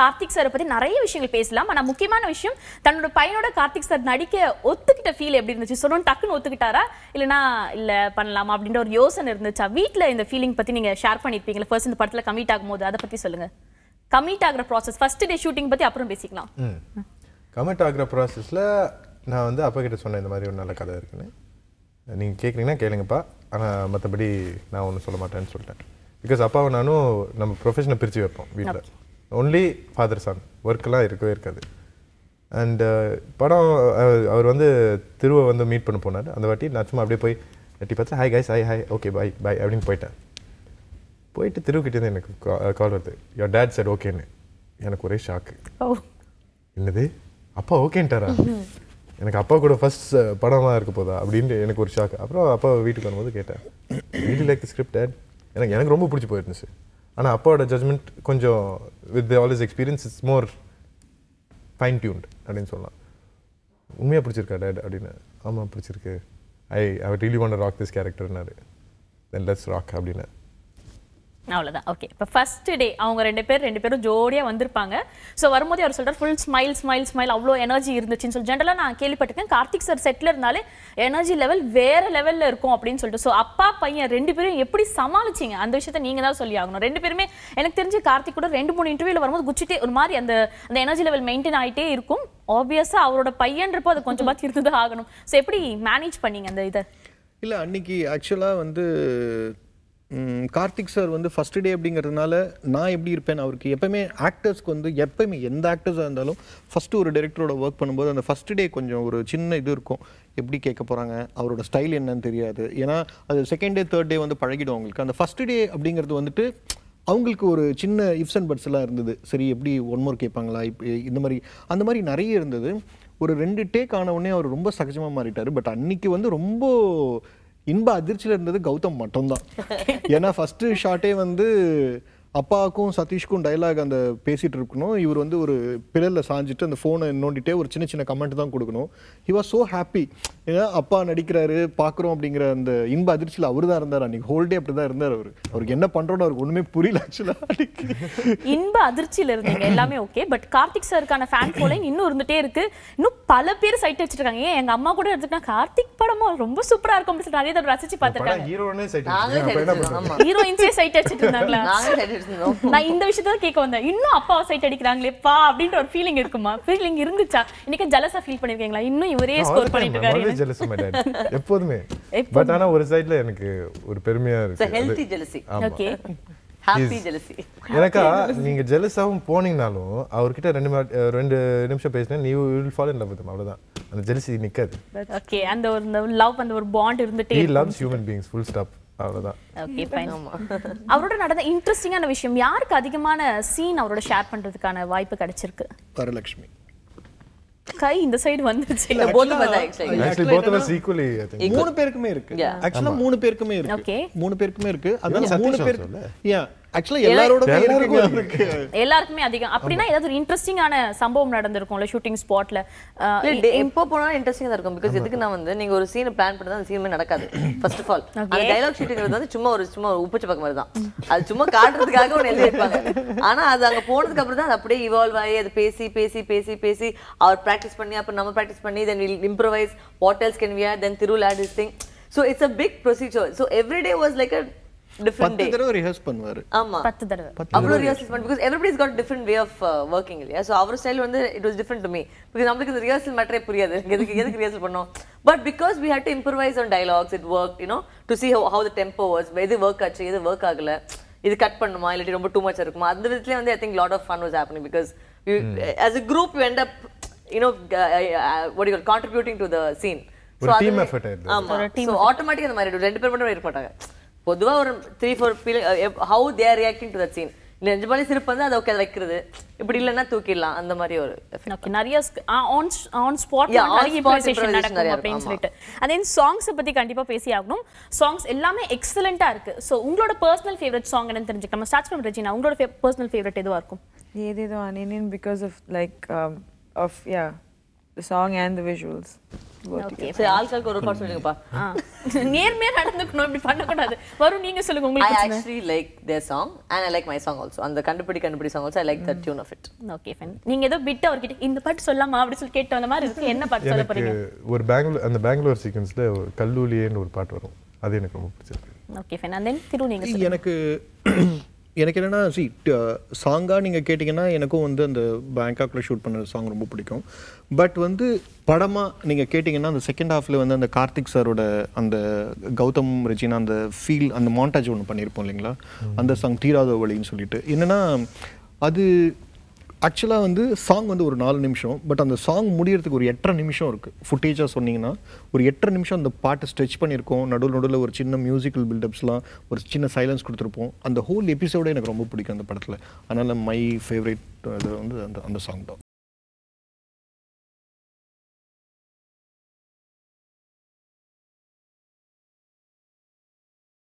கார்த்திக் சாரை பத்தி நிறைய விஷயங்கள் பேசலாம் ஆனா முக்கியமான விஷயம் தன்னோட பையனோட கார்த்திக் சார் நடிக்க ஒத்துக்கிட்ட ஃபீல் எப்படி இருந்துச்சு சொன்னோம் டக்குன்னு ஒத்துக்கிட்டாரா இல்லனா இல்ல பண்ணலாமா அப்படின்ற ஒரு யோசனை இருந்துச்சா வீட்ல இந்த ஃபீலிங் பத்தி நீங்க ஷேர் பண்ணிருப்பீங்களா ஃபர்ஸ்ட் இந்த படத்துல கமிட் ஆகும்போது அதை பத்தி சொல்லுங்க கமிட் ஆகுற ப்ராசஸ் ஃபர்ஸ்ட் டே ஷூட்டிங் பத்தி அப்புறம் பேசிக்கலாம் ம் கமெண்ட் ஆகிற ப்ராசஸில் நான் வந்து அப்பா கிட்ட சொன்னேன் இந்த மாதிரி ஒரு நல்ல கதை இருக்குன்னு நீங்கள் கேட்குறீங்கன்னா கேளுங்கப்பா ஆனால் மற்றபடி நான் ஒன்றும் சொல்ல மாட்டேன்னு சொல்லிட்டேன் பிகாஸ் அப்பாவை நானும் நம்ம ப்ரொஃபஷனை பிரித்து வைப்போம் வீட்டில் ஒன்லி ஃபாதர் சன் ஒர்க்கெல்லாம் இருக்கவே இருக்காது அண்ட் படம் அஹ், அவர் வந்து திருவை வந்து மீட் பண்ண போனார் அந்த வாட்டி நான் சும்மா அப்படியே போய் எட்டி பார்த்து hi guys hi hi okay bye bye அப்படின்னு போயிட்டேன் போயிட்டு திருவுக்கிட்டேருந்து எனக்கு கால் வருது யோர் டேட் said ஓகேன்னு எனக்கு ஒரே ஷாக்கு ஓ என்னது அப்பா ஓகேன்ட்டாரா எனக்கு அப்பா கூட ஃபர்ஸ்ட் படமா இருக்க போதா அப்படின்ட்டு எனக்கு ஒரு ஷாக் அப்புறம் அப்பா வீட்டுக்கு வரும்போது கேட்டேன் வீடு லைக் ஸ்கிரிப்ட் எனக்கு எனக்கு ரொம்ப பிடிச்சி போயிருந்துச்சு ஆனா அப்பாவோட ஜட்மெண்ட் கொஞ்சம் with all is experience it's more fine tuned அப்படின்னு சொல்லலாம் உண்மையா பிடிச்சிருக்கா டேட் அப்படின்னு ஆமா பிடிச்சிருக்கு I I really want rock this கேரக்டர்னாரு தென் லெட்ஸ் ராக் அப்படின்னு அவ்வளவுதான் ஓகே இப்போ ஃபர்ஸ்ட் டே அவங்க ரெண்டு பேர் ரெண்டு பேரும் ஜோடியா வந்திருப்பாங்க ஸோ வரும்போது அவர் சொல்றாரு ஃபுல் ஸ்மைல் ஸ்மைல் ஸ்மைல் அவ்வளோ எனர்ஜி இருந்துச்சுன்னு சொல்லி ஜென்ரலாக நான் கேள்விப்பட்டிருக்கேன் கார்த்திக் சார் செட்டில் இருந்தாலே எனர்ஜி லெவல் வேற லெவல்ல இருக்கும் அப்படின்னு சொல்லிட்டு ஸோ அப்பா பையன் ரெண்டு பேரும் எப்படி சமாளிச்சீங்க அந்த விஷயத்த நீங்க தான் சொல்லி ஆகணும் ரெண்டு பேருமே எனக்கு தெரிஞ்சு கார்த்திக் கூட ரெண்டு மூணு இன்டர்வியூல வரும்போது குச்சிட்டே ஒரு மாதிரி அந்த அந்த எனர்ஜி லெவல் மெயின்டைன் ஆயிட்டே இருக்கும் ஆப்வியஸா அவரோட பையன்றப்போ அது கொஞ்சமாச்சு இருந்துதான் ஆகணும் ஸோ எப்படி மேனேஜ் பண்ணீங்க அந்த இதை இல்லை அன்னைக்கு ஆக்சுவலாக வந்து ம், கார்த்திக் சார் வந்து ஃபர்ஸ்ட் டே அப்படிங்கிறதுனால நான் எப்படி இருப்பேன் அவருக்கு எப்பவுமே ஆக்டர்ஸ்க்கு வந்து எப்பவுமே எந்த ஆக்டர்ஸாக இருந்தாலும் ஃபஸ்ட்டு ஒரு டைரக்டரோட ஒர்க் பண்ணும்போது அந்த ஃபர்ஸ்ட் டே கொஞ்சம் ஒரு சின்ன இது இருக்கும் எப்படி கேட்க போகிறாங்க அவரோட ஸ்டைல் என்னன்னு தெரியாது ஏன்னா அது செகண்ட் டே தேர்ட் டே வந்து பழகிடும் அவங்களுக்கு அந்த ஃபர்ஸ்ட் டே அப்படிங்கிறது வந்துட்டு அவங்களுக்கு ஒரு சின்ன இஃப்ஸ் அண்ட் பட்ஸ் எல்லாம் இருந்தது சரி எப்படி ஒன் மோர் கேட்பாங்களா இப்போ இந்த மாதிரி அந்த மாதிரி நிறைய இருந்தது ஒரு ரெண்டு டேக் ஆன உடனே அவர் ரொம்ப சகஜமாக மாறிட்டாரு பட் அன்னைக்கு வந்து ரொம்ப இன்ப அதிர்ச்சியில் இருந்தது கௌதம் மட்டும்தான் ஏன்னா ஃபர்ஸ்ட் ஷாட்டே வந்து அப்பாவுக்கும் சதீஷ்க்கும் டயலாக் அந்த பேசிட்டு இருக்கணும் இவர் வந்து ஒரு பிறரில் சாஞ்சிட்டு அந்த ஃபோனை நோண்டிட்டே ஒரு சின்ன சின்ன கமெண்ட் தான் கொடுக்கணும் ஹி வாஸ் ஸோ ஹாப்பி ஏன்னா அப்பா நடிக்கிறாரு பார்க்குறோம் அப்படிங்கிற அந்த இன்ப அதிர்ச்சியில் அவர் தான் இருந்தார் அன்னைக்கு ஹோல் டே அப்படி தான் இருந்தார் அவர் அவருக்கு என்ன பண்ணுறோன்னு அவருக்கு ஒன்றுமே புரியல ஆக்சுவலாக இன்ப அதிர்ச்சியில இருந்தீங்க எல்லாமே ஓகே பட் கார்த்திக் சாருக்கான ஃபேன் ஃபாலோயிங் இன்னும் இருந்துட்டே இருக்கு இன்னும் பல பேர் சைட் வச்சிருக்காங்க ஏன் எங்க அம்மா கூட எடுத்துக்கிட்டா கார்த்திக் படமா ரொம்ப சூப்பரா இருக்கும் அப்படின்னு சொல்லி நிறைய தடவை ரசிச்சு படம் பார்த்திருக்காங்க ஹீரோனே சைட் நாங்களே அப்போ என்ன சைட் பண்ணுறது ஆமா ஹீரோயின்ஸே சைட் அடிச்சிட்டு இருந்தாங்களா நாங்களே சைட் அடிச்சிருந்தோம் நான் இந்த விஷயத்த தான் கேட்க வந்தேன் இன்னும் அப்பாவை சைட் அடிக்கிறாங்களேப்பா அப்படின்ற ஒரு ஃபீலிங் இருக்குமா ஃபீலிங் இருந்துச்சா இன்னைக்கு ஜலசா ஃபீல் பண்ணிருக்கீங்களா இன்னும் இவரே ஸ்கோர் பண்ணிட்டு இருக்காரு ஜெலஸ் மை டாட் எப்போதுமே எப்போதுமே. பட் ஆனா ஒரு சைடுல எனக்கு ஒரு பெருமையா இட்ஸ் இருக்கு ஹெல்த்தி அது- ஜெலசி ஆமா. ஓகே ஹாப்பி ஜெலசி எனக்கா நீங்க ஜெலஸாவும் போனீங்கனாலும் அவர்கிட்ட ரெண்டு மா- அஹ் ரெண்டு நிமிஷம் பேசினா நீ will follow in love with அவ்வளவுதான் அந்த ஜெலசி நிக்காது ஓகே அந்த ஒரு லவ் அந்த ஒரு பாண்ட் இருந்துட்டே he loves human beings full stop அவ்வளவுதான் ஓகே ஃபைன் அவரோட நடந்த இன்ட்ரெஸ்டிங்கான விஷயம் யாருக்கு அதிகமான சீன் அவரோட ஷேர் பண்றதுக்கான வாய்ப்பு கிடைச்சிருக்கு வரலட்சுமி கை இந்த சைடு வந்துருச்சு இல்ல both of us actually actually both of us equally I think மூணு பேருக்குமே இருக்கு Yeah. ஆக்சுவலா மூணு பேருக்குமே இருக்கு Okay. மூணு பேருக்குமே இருக்கு அதனால Even மூணு சதீஷ் பேர் also இல்ல? யா ஆக்சுவலா எல்லாரோட எல்லாருக்கும் இருக்கு எல்லாருக்குமே அதிகம் அப்படின்னா ஏதாவது ஒரு இன்ட்ரெஸ்டிங்கான சம்பவம் நடந்திருக்கும்ல ஷூட்டிங் ஸ்பாட்ல இல்ல எப்போ போனாலும் இன்ட்ரெஸ்டிங்கா தான் இருக்கும் பிகாஸ் எதுக்கு நான் வந்து நீங்க ஒரு சீன் பிளான் பண்ணா அந்த சீன் நடக்காது ஃபர்ஸ்ட் ஆஃப் ஆல் அந்த டைலாக் ஷூட்டிங்கிறது வந்து சும்மா ஒரு சும்மா ஒரு உப்புச்ச பக்கம் மாதிரி தான் அது சும்மா காட்டுறதுக்காக ஒன்று எழுதி வைப்பாங்க ஆனா அது அங்க போனதுக்கு அப்புறம் தான் அது அப்படியே இவால்வ் ஆகி அது பேசி பேசி பேசி பேசி அவர் ப்ராக்டிஸ் பண்ணி அப்புறம் நம்ம ப்ராக்டிஸ் பண்ணி then will improvise what else can we add then thrill add this thing so it's a big procedure so every day was like a different பத்து டே தடவை ரிஹர்ஸ் பண்ணுவாரு ஆமா பத்து தடவை அவ்வளோ ரிஹர்சல்ஸ் பண்ணி because everybody's got different way of working இல்லையா so அவர் ஸ்டைல் வந்து it was different to me because நம்மளுக்கு இந்த ரிஹர்சல் மேட்டரே புரியாது எதுக்கு எதுக்கு ரிஹர்சல் பண்ணோம் but because we had to improvise on dialogues it work you know to see how how the tempo was எது ஒர்க் ஆச்சு எது ஒர்க் ஆகல இது கட் பண்ணுமா இல்லாட்டி ரொம்ப டூ மச் இருக்குமா அந்த விதத்துலேயே வந்து I think lot of fun was happening because as a group you end up you know what you call contributing to the scene ஒரு So team அது- effort ஆயிடுது. ஆமா ஸோ ஆட்டோமேட்டிக் அந்த மாதிரி ஆயிடும். ரெண்டு பேர் மட்டும் இருக்க மாட்டாங்க பொதுவா ஒரு three four how they're reacting to the scene நிஜமாலே சிரிப்பு வந்து அதை ஓகே வைக்கிறது இப்படி இல்லைன்னா தூக்கிடலாம் அந்த மாதிரி ஒரு effect. ஓகே நிறைய on on spot Yeah, on நிறைய spot இம்ப்ரவைசேஷன் improvisation நடக்கும் நிறைய அப்படின்னு இருக்கும், சொல்லிட்டு அதே சாங்ஸ் பத்தி கண்டிப்பா பேசி ஆகணும் சாங்ஸ் எல்லாமே எக்ஸலண்டா இருக்கு சோ உங்களோட பர்சனல் ஃபேவரட் சாங் என்னன்னு தெரிஞ்சுக்கலாம் ஸ்டார்ட் ஃப்ரம் ரெஜினா உங்களோட பர்சனல் ஃபேவரட் எதுவா இருக்கும் ஏதேதோ அனியன் because of like of ya the song and the visuals. Both okay சரி ஆட்களுக்கு ஒரு பாட்டு சொல்லுங்கப்பா நேர்மையா நடந்துக்கணும் இப்படி பண்ணக்கூடாது வரும் நீங்க சொல்லுங்க I உங்களுக்கு actually like their song and I like my song also. அந்த கண்டுபிடி கண்டுபிடி song also I like the tune of it. Okay fine நீங்க ஏதோ பிட் அவர்கிட்ட இந்த பாட்டு சொல்லாமா அப்படி சொல்லி கேட்ட அந்த மாதிரி இருக்கு என்ன பாட்டு சொல்ல எனக்கு போறீங்க ஒரு பெங்களூர் அந்த பெங்களூர் சீக்வன்ஸில் கல்லூலியேன்னு ஒரு பாட்டு வரும் அது எனக்கு ரொம்ப பிடிச்சிருக்கு ஓகே ஃபைன் and then திரு நீங்க சொல்லுங்க. எனக்கு எனக்கு என்னன்னா சி சாங்காக நீங்கள் கேட்டிங்கன்னா எனக்கும் வந்து அந்த பேங்காக்கில் ஷூட் பண்ண சாங் ரொம்ப பிடிக்கும் பட் வந்து படமாக நீங்கள் கேட்டிங்கன்னா அந்த செகண்ட் ஹாஃபில் வந்து அந்த கார்த்திக் சாரோட அந்த கௌதம் ரெஜினா அந்த ஃபீல் அந்த மாண்டாஜ் ஒன்று பண்ணியிருப்போம் இல்லைங்களா அந்த சாங் தீராத வழின்னு சொல்லிட்டு என்னென்னா அது ஆக்சுவலாக வந்து சாங் வந்து ஒரு நாலு நிமிஷம் பட் அந்த சாங் முடியறதுக்கு ஒரு எட்டரை நிமிஷம் இருக்குது ஃபுட்டேஜாக சொன்னீங்கன்னா ஒரு எட்டரை நிமிஷம் அந்த பாட்டை ஸ்ட்ரெச் பண்ணியிருக்கோம் நடுவில் நடுவில் ஒரு சின்ன மியூசிக்கல் பில்டப்ஸ்லாம் ஒரு சின்ன சைலன்ஸ் கொடுத்துருப்போம் அந்த ஹோல் எபிசோடே எனக்கு ரொம்ப பிடிக்கும் அந்த படத்தில் அதனால் மை ஃபேவரட் அது வந்து அந்த அந்த சாங் தான்